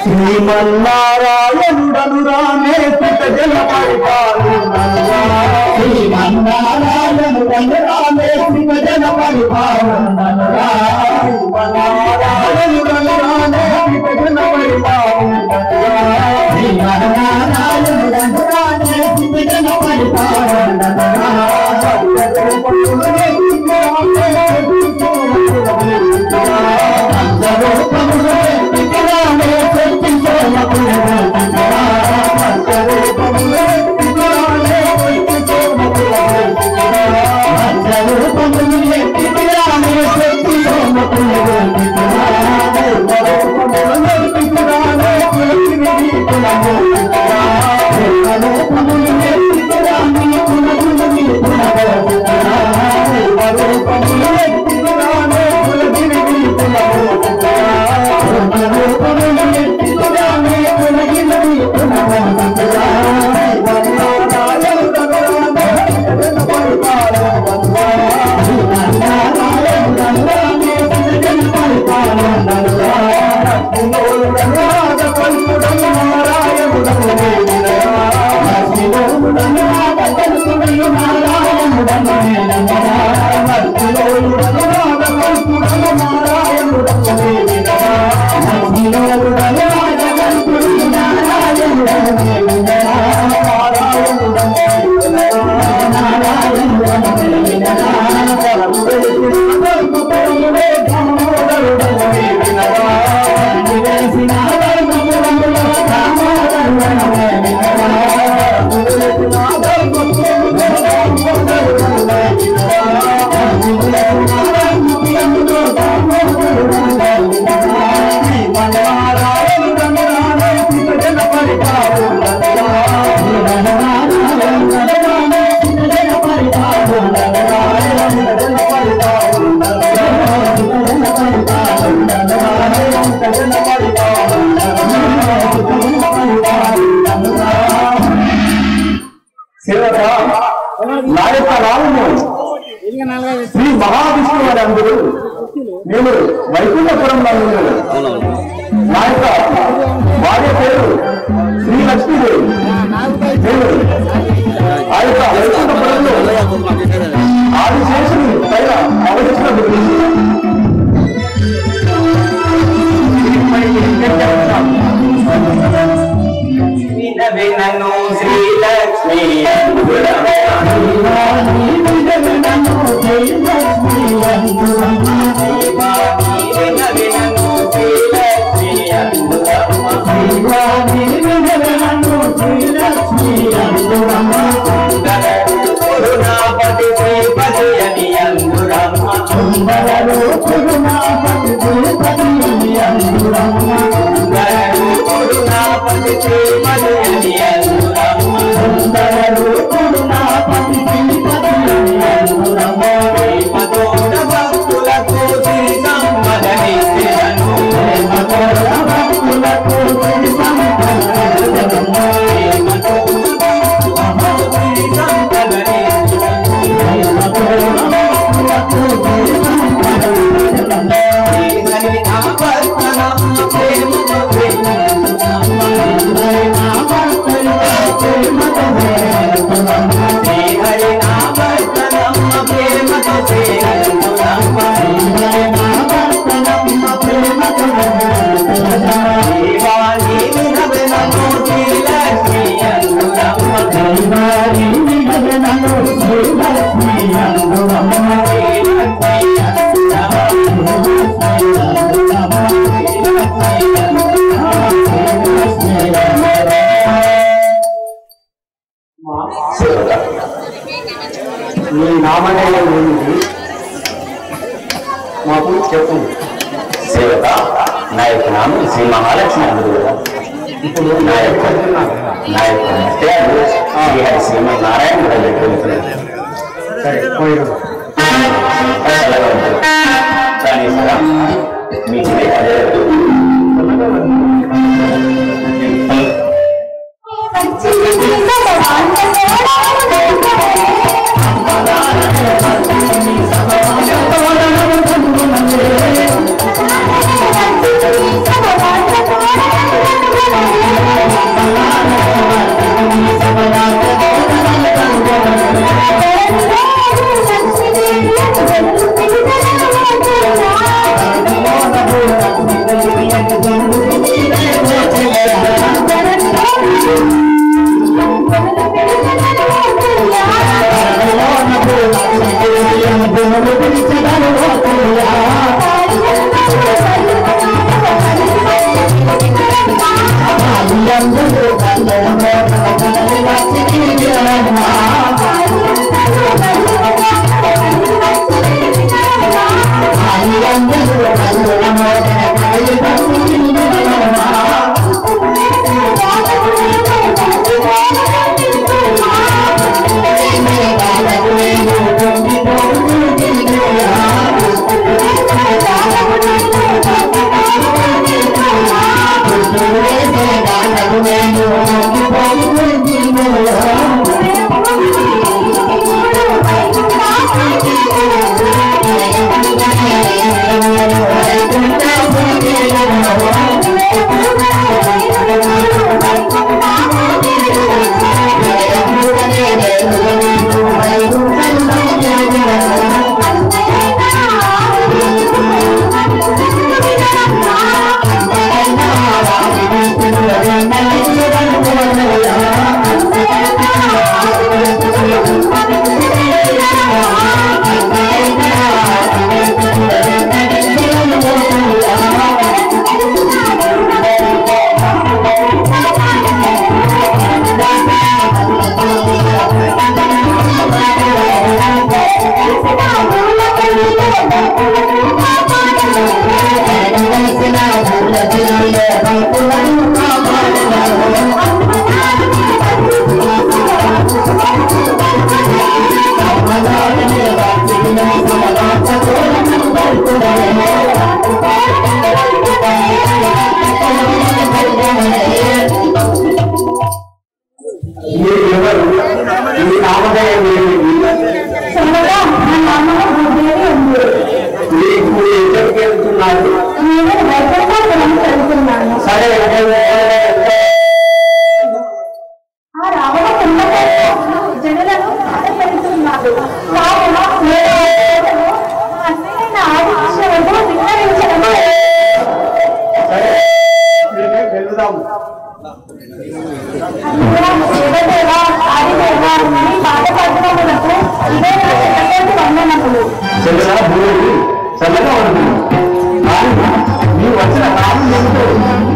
శ్రీమన్నారాయణుడను రామే పిత జన పరిపాలనుడనురా శ్రీమన్నారాయణుడను రామే పిత జన పరిపాలనుడనురా శ్రీమన్నారాయణుడను రామే పిత జన పరిపాలనుడనురా శ్రీమన్నారాయణుడను రామే పిత జన పరిపాలనుడనురా సేవక నా యొక్క నామము శ్రీ మహావిష్ణు వారి అందరూ నేను వైకుంఠపురంలో ఉన్నాను నా యొక్క భార్య పేరు శ్రీ లక్ష్మీదేవి నేను ఆ యొక్క వైకుంఠపురంలో ఆదిశేషుని పైన అవతరించినప్పుడు వినను శ్రీలక్ష్మి వినను శ్రీలక్ష్మి కరుణాపతి శ్రీపతి అని అందురమ్మ కరుణాపతి శ్రీపతి అని అందురమ్మ ప్రేమతోడ భక్తులకు శ్రీ సంపదనిచ్చినను ప్రేమతోడ భక్తులకు శ్రీ సేవక నీ నామధేయం ఏమిటి మాకు చెప్పు సేవక నా యొక్క నామం శ్రీ మహాలక్ష్మి అందరు కదా ఇప్పుడు నా యొక్క నా యొక్క ముత్యాలు శ్రీహరి శ్రీమన్నారాయణ దగ్గరికి వెళ్తున్నాను సరే పోయిన అలాగే ఉంటుంది కానీ సరే మీకు అదే Thank you. మీరు ఎవరు మీ నామధేయం ఏమిటి చిన్నగా మా నాన్నమ్మ భూదేవి ఉంది మీకు మీరు ఎక్కడికి వెళ్తున్నారు నేను వైకుంఠపురం చదువుతున్నాను సరే ఆ రావణ కుంభకర్ణ జనులను బాధపెడుతున్నాడు కావున నేను ఆ అన్నయ్యైన ఆదిశివుడు విన్నవించడం సరే మేము వెళ్దాం దేవదేవ ఆదిదేవ నీ బాధపడుతున్నప్పుడు ఇదే నా చిన్నపాటి వందనములు చల్లగా భూమి చల్లగా ఉంటుంది కానీ మీరు వచ్చిన కారణం ఏమిటో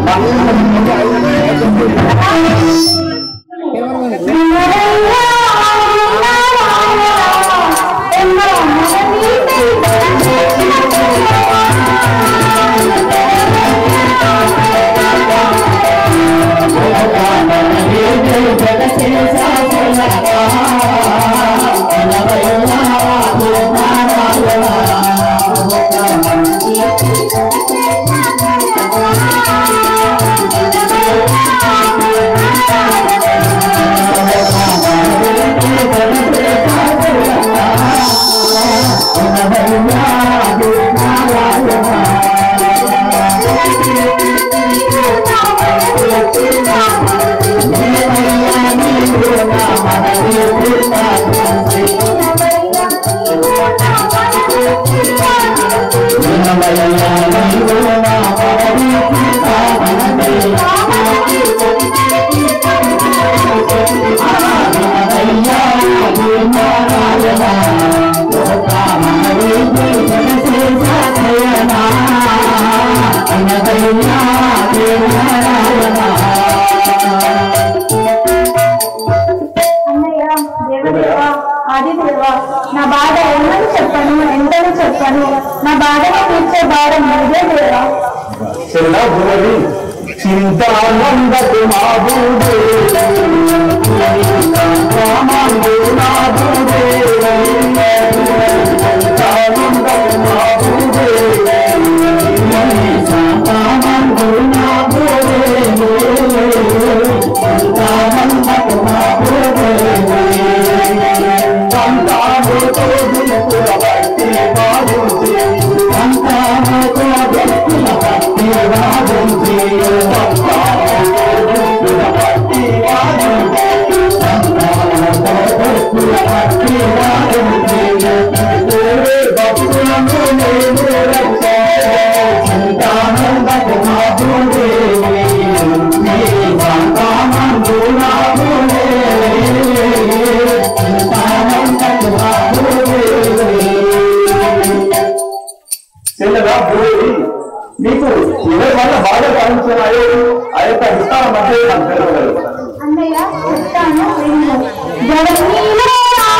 అన్నయ్య దేవదేవ ఆదిదేవ నా బాధ ఏమని చెప్పను ఎంతని చెప్పను నా బాధను తీర్చే భారం మీదే దేవా చల్ల భూమి చింతానందకు మా భూదే రామాందు నా భూదే చింతానందకు మా భూదే శాంతానందు నా భూదే చింతానందకు మా భూదే సంతానతో దిక్కుల బట్టి బాగుంది సంతానతో దిక్కుల బట్టి బాగుంది సంతానతో దిక్కుల బట్టి బాగుంది సంతానతో దిక్కుల బట్టి బాగుంది చిన్నగా భూమి మీకు ఎవరి వల్ల బాగా కలుగుతున్నాయో ఆ యొక్క విస్తారం మధ్య నాకు తెలవగలరు అన్నయ్య చెప్తాను విను జగనీలో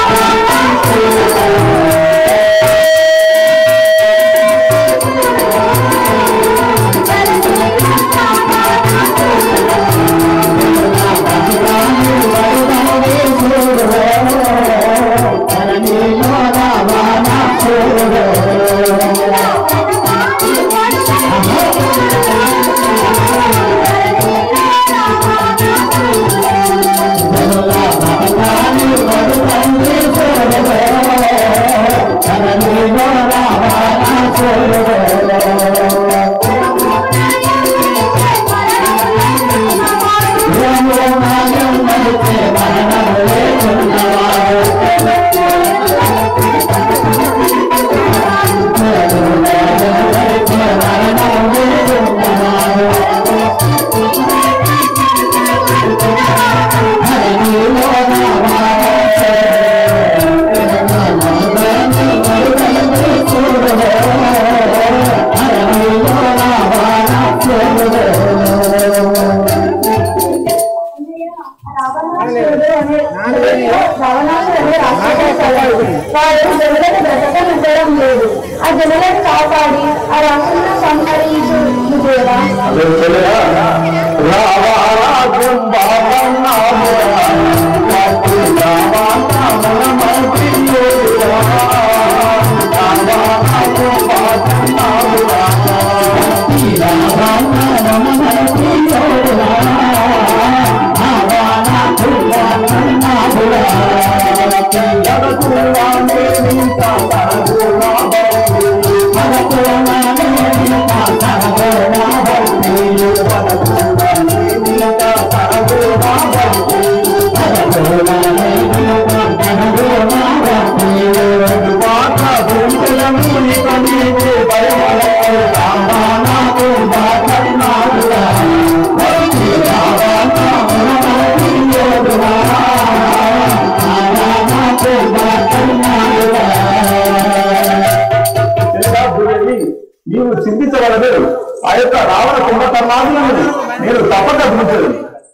బ్రతకనివ్వడం లేదు ఆ జనులను కాపాడి ఆ రాష్ట్రంలో సంహరించు దేవా చిన్నగా భూమి నీవు చింతించగలదు ఆ యొక్క రావణ కుంభకర్ణాదులను నేను తప్పక గురించదు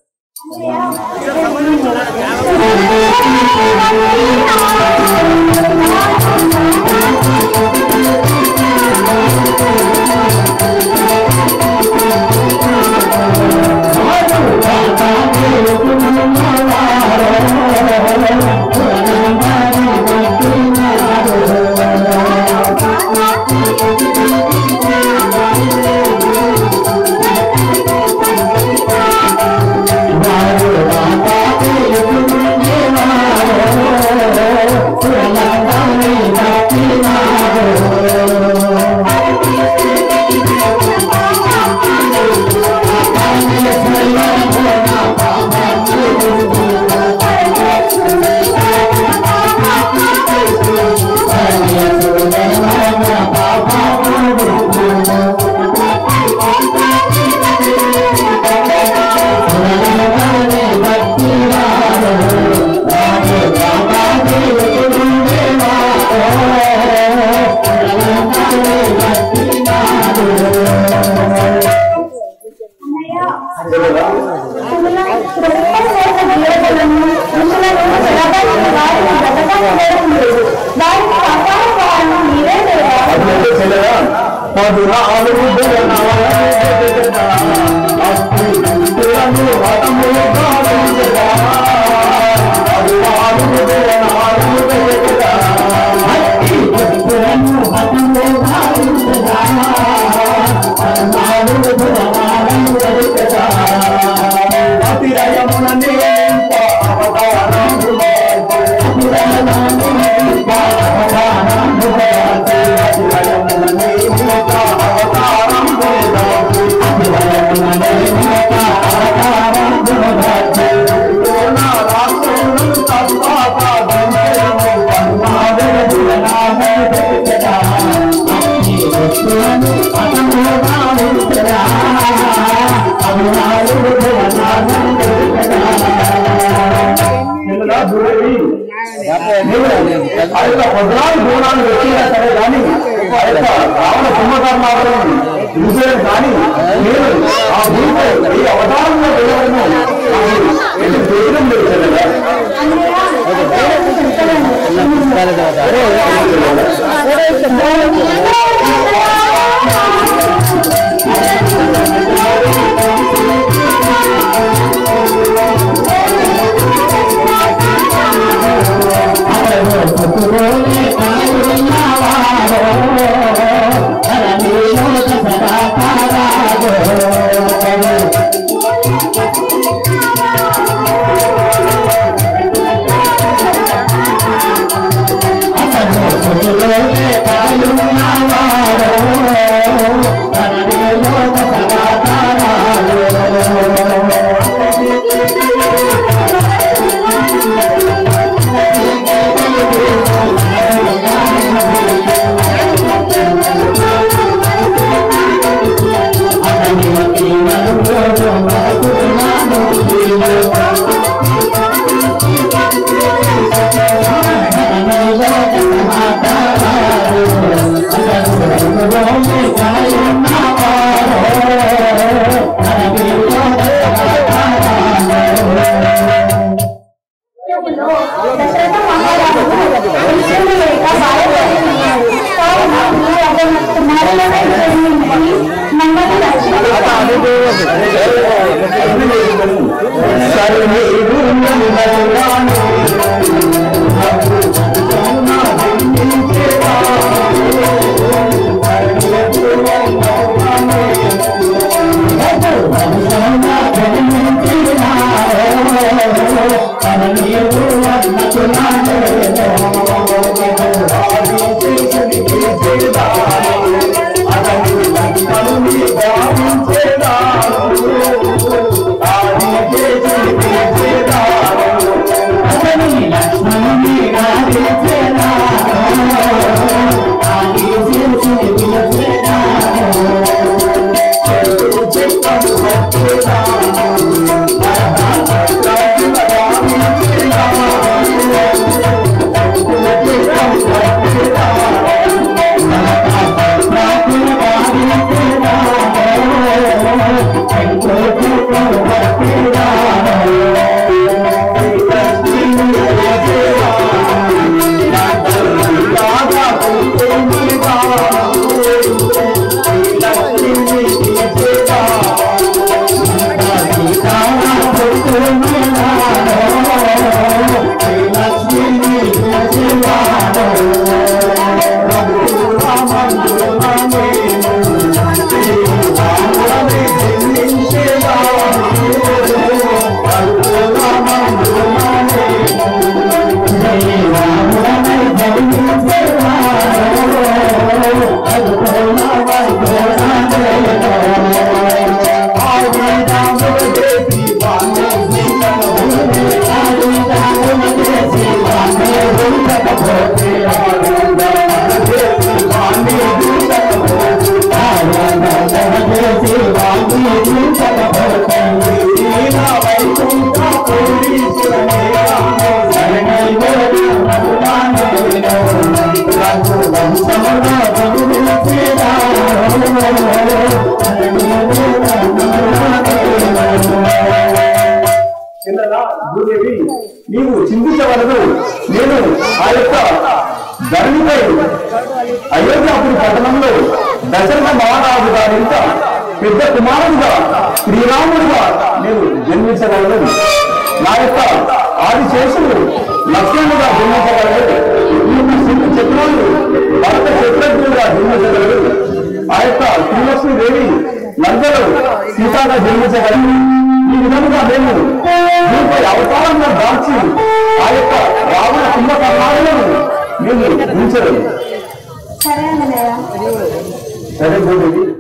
దానికి సహాయం వారిని మీరే లేదా అట్లయితే చెల్లెలా పదునాలు అవతారం పిల్లలా భూదేవి నీవు ఆ యొక్క పద్నాలుగు గుణాలు వచ్చినా సరే కానీ ఆ యొక్క రావణ సింహకర్మాలను చూసేది కానీ నేను ఆ భూమిపై ఈ అవతారంలో వెళ్ళవలను నాకు ఎటు చేయడం లేదు చెల్లెలా. దశరథ మహారాజు విషయము లేక బాధపడుతున్నాడు కావున మీరు అతని కుమారులను జన్మించి మమ్మల్ని రక్షించాలి పిల్లలా భూదేవి నీవు చింతించవలదు నేను ఆ యొక్క ధరణిపై అయోధ్యాపురి పట్టణంలో దశరథ మహారాజు గారింత పెద్ద కుమారుడుగా శ్రీరాముడుగా నేను జన్మించగలను నా యొక్క ఆది శేషుడు లక్ష్మణుడుగా జన్మించగలడు ఈ యొక్క సింధు చక్రుడు భరత చక్రజ్ఞుడుగా జన్మించగలడు ఆ యొక్క శ్రీలక్ష్మీదేవి లంకలో సీతాగా జన్మించగలడు ఈ విధంగా మేము దీనిపై అవతారంగా దాల్చి ఆ యొక్క రావణ కుంభకర్ణాలను మేము ఉంచలేదు సరే అన్నయ్య సరే గోదేవి